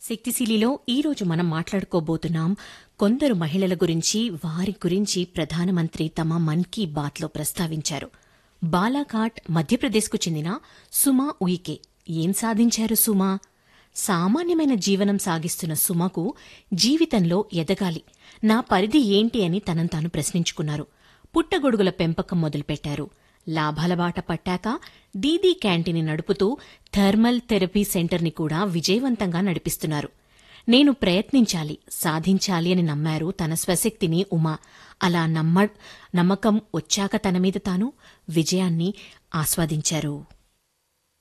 శక్తిశీలిలో ఈరోజు మనం మాట్లాడుకోబోతున్నాం కొందరు మహిళల గురించి వారి గురించి ప్రధానమంత్రి తమ మన్ కీ బాత్లో ప్రస్తావించారు బాలాఘాట్ మధ్యప్రదేశ్కు చెందిన సుమా ఉయికే ఏం సాధించారు సుమా సామాన్యమైన జీవనం సాగిస్తున్న సుమకు జీవితంలో ఎదగాలి నా పరిధి ఏంటి అని తనను తాను ప్రశ్నించుకున్నారు పుట్టగొడుగుల పెంపకం మొదలుపెట్టారు లాభాల బాట పట్టాక దీదీ క్యాంటీన్ని నడుపుతూ థర్మల్ థెరపీ సెంటర్ని కూడా విజయవంతంగా నడిపిస్తున్నారు నేను ప్రయత్నించాలి సాధించాలి అని నమ్మారు తన స్వశక్తిని ఉమా అలా నమ్మ నమ్మకం వచ్చాక తన మీద తాను విజయాన్ని ఆస్వాదించారు